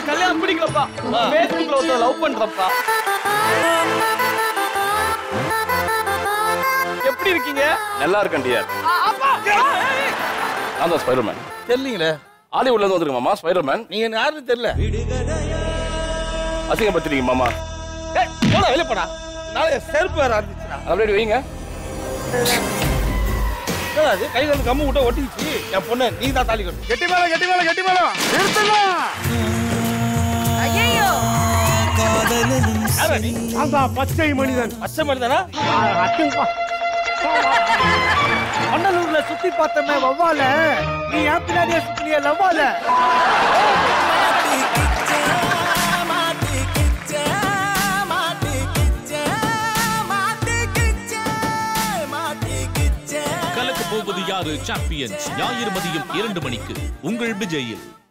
எனக்கு கல்யாணம் பிடிக்கலப்பா ஃபேஸ்புக்ல ஒருத்தர் லவ் பண்றப்பா எப்படி இருக்கீங்க நல்லா இருக்கேன் டியர் ஆ, அப்பா நான் தான் ஸ்பைடர்மேன் தெரியலீங்களே ஹாலிவுட்ல இருந்து வந்திருக்கேன் மாமா ஸ்பைடர்மேன் நீங்க என்ன யாருன்னு தெரியல அசிங்கப்படுத்துறீங்க மாமா ஏய், போடா வெளிய போடா நாளை செருப்பு வேற இருந்துச்சுடா அப்படியே வைங்க என்னடா அது கையில இருந்து கம்மு விட்ட ஒட்டிச்சு என் பொண்ணு நீ தான் தாலி கட்டு கெட்டி மேளம் கெட்டி மேளம் கெட்டி மேளம் நிறுத்துங்க ஐயோ யாரா நீ அதான் பச்சை மனிதன் பச்சை மாதிரி தானா மண்டலூர்ல சுத்தி பார்த்தமே வவ்வால நீ என் பின்னாடியே சுத்தினிய லவ்வால கலக்க போவது யாரு சாம்பியன்ஸ் ஞாயிறு மதியம் இரண்டு மணிக்கு உங்கள் விஜயில்